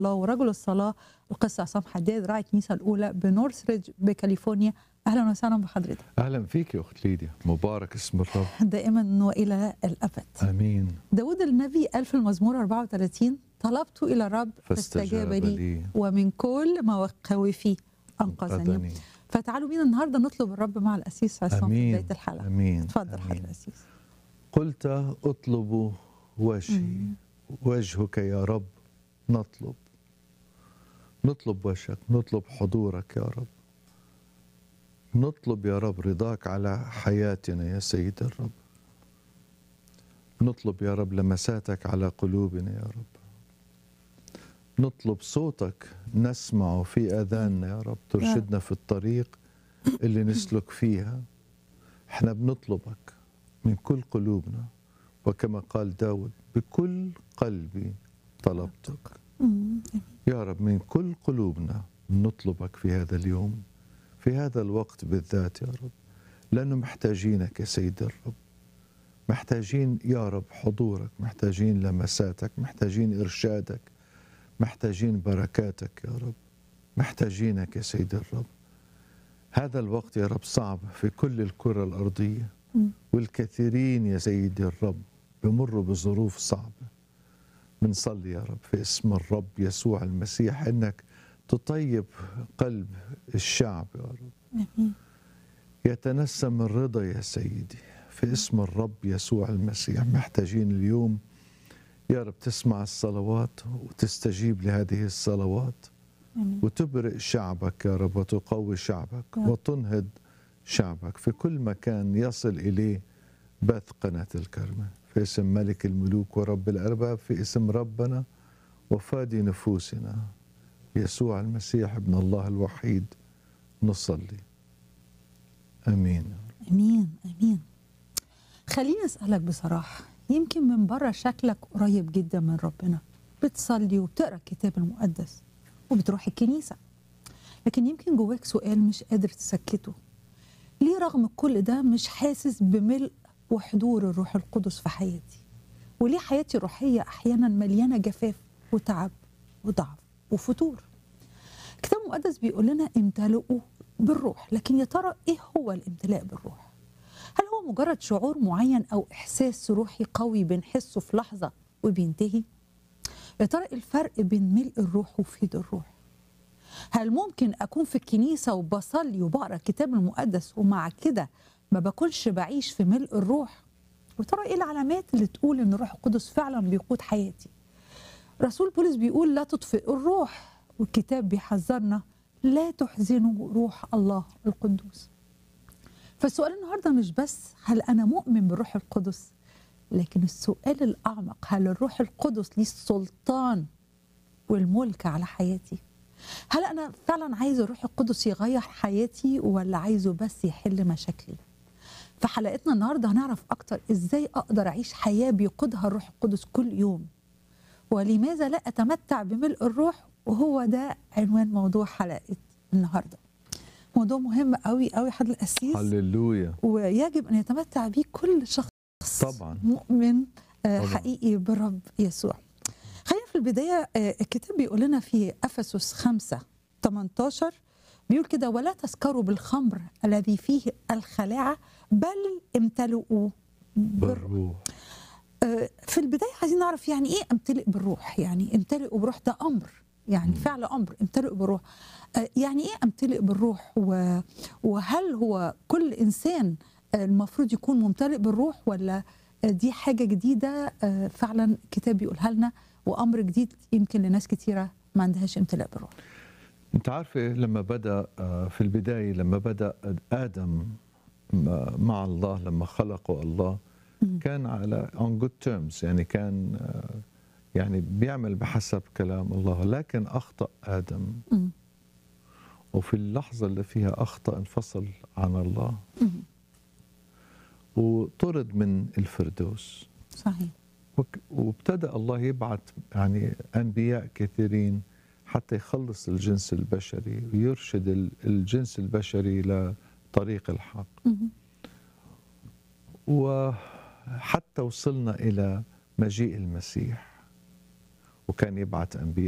الله ورجل الصلاة القس عصام حداد راعي الكنيسة الأولى بنورثريدج بكاليفورنيا أهلا وسهلا بحضرتك اهلا فيك يا اخت ليديا مبارك اسم الرب دائما وإلى الأبد امين داود النبي قال في المزمور 34 طلبت إلى الرب فاستجاب لي ومن كل مخاوفي أنقذني أنقذني. فتعالوا بينا النهارده نطلب الرب مع الأسيس عصام في امين بداية الحلقة امين اتفضل حضرتك آمين. الأسيس قلت اطلب وجهي وجهك يا رب نطلب نطلب وجهك نطلب حضورك يا رب نطلب يا رب رضاك على حياتنا يا سيد الرب نطلب يا رب لمساتك على قلوبنا يا رب نطلب صوتك نسمعه في اذاننا يا رب ترشدنا في الطريق اللي نسلك فيها احنا بنطلبك من كل قلوبنا وكما قال داود بكل قلبي طلبتك مم. يا رب من كل قلوبنا نطلبك في هذا اليوم في هذا الوقت بالذات يا رب لأنه محتاجينك يا سيد الرب محتاجين يا رب حضورك محتاجين لمساتك محتاجين إرشادك محتاجين بركاتك يا رب محتاجينك يا سيد الرب هذا الوقت يا رب صعب في كل الكرة الأرضية مم. والكثيرين يا سيدي الرب بمروا بظروف صعبة بنصلي يا رب في اسم الرب يسوع المسيح انك تطيب قلب الشعب يا رب آمين. يتنسم الرضا يا سيدي في اسم الرب يسوع المسيح محتاجين اليوم يا رب تسمع الصلوات وتستجيب لهذه الصلوات آمين. وتبرئ شعبك يا رب وتقوي شعبك يا رب. وتنهض شعبك في كل مكان يصل إليه بث قناة الكرمة في اسم ملك الملوك ورب الأرباب في اسم ربنا وفادي نفوسنا يسوع المسيح ابن الله الوحيد نصلي امين امين امين خليني اسالك بصراحه يمكن من بره شكلك قريب جدا من ربنا بتصلي وبتقرا الكتاب المقدس وبتروح الكنيسه لكن يمكن جواك سؤال مش قادر تسكته ليه رغم كل ده مش حاسس بملء وحضور الروح القدس في حياتي وليه حياتي الروحيه احيانا مليانه جفاف وتعب وضعف وفتور الكتاب المقدس بيقول لنا امتلئوا بالروح لكن يا ترى ايه هو الامتلاء بالروح هل هو مجرد شعور معين او احساس روحي قوي بنحسه في لحظه وبينتهي يا ترى إيه الفرق بين ملء الروح وفيض الروح هل ممكن اكون في الكنيسه وبصلي وبقرا الكتاب المقدس ومع كده ما بكونش بعيش في ملء الروح وترى ايه العلامات اللي تقول ان الروح القدس فعلا بيقود حياتي رسول بولس بيقول لا تطفئ الروح والكتاب بيحذرنا لا تحزنوا روح الله القدوس فالسؤال النهارده مش بس هل انا مؤمن بالروح القدس لكن السؤال الاعمق هل الروح القدس ليه السلطان والملك على حياتي هل انا فعلا عايز الروح القدس يغير حياتي ولا عايزه بس يحل مشاكلي في حلقتنا النهارده هنعرف اكتر ازاي اقدر اعيش حياه بيقودها الروح القدس كل يوم ولماذا لا اتمتع بملء الروح وهو ده عنوان موضوع حلقه النهارده موضوع مهم قوي قوي حد الاسيس هللويا ويجب ان يتمتع به كل شخص طبعا مؤمن آه، طبعاً. حقيقي بالرب يسوع خلينا في البدايه آه، الكتاب بيقول لنا في افسس 5 18 بيقول كده ولا تسكروا بالخمر الذي فيه الخلاعه بل امتلئوا بالروح بالروح آه، في البدايه عايزين نعرف يعني ايه امتلئ بالروح يعني امتلئ بروح ده امر يعني فعل امر امتلئ بالروح آه، يعني ايه امتلئ بالروح و- وهل هو كل انسان آه، المفروض يكون ممتلئ بالروح ولا آه، دي حاجه جديده آه، فعلا الكتاب بيقولها لنا وامر جديد يمكن لناس كتيره ما عندهاش امتلاء بالروح انت عارفه لما بدا آه، في البدايه لما بدا ادم م- مع الله لما خلقه الله مم. كان على on good terms يعني كان آه، يعني بيعمل بحسب كلام الله لكن اخطا ادم مم. وفي اللحظه اللي فيها اخطا انفصل عن الله مم. وطرد من الفردوس صحيح وك- وابتدأ الله يبعث يعني أنبياء كثيرين حتى يخلص الجنس البشري ويرشد ال- الجنس البشري لطريق الحق مم. وحتى وصلنا إلى مجيء المسيح وكان يبعث أنبياء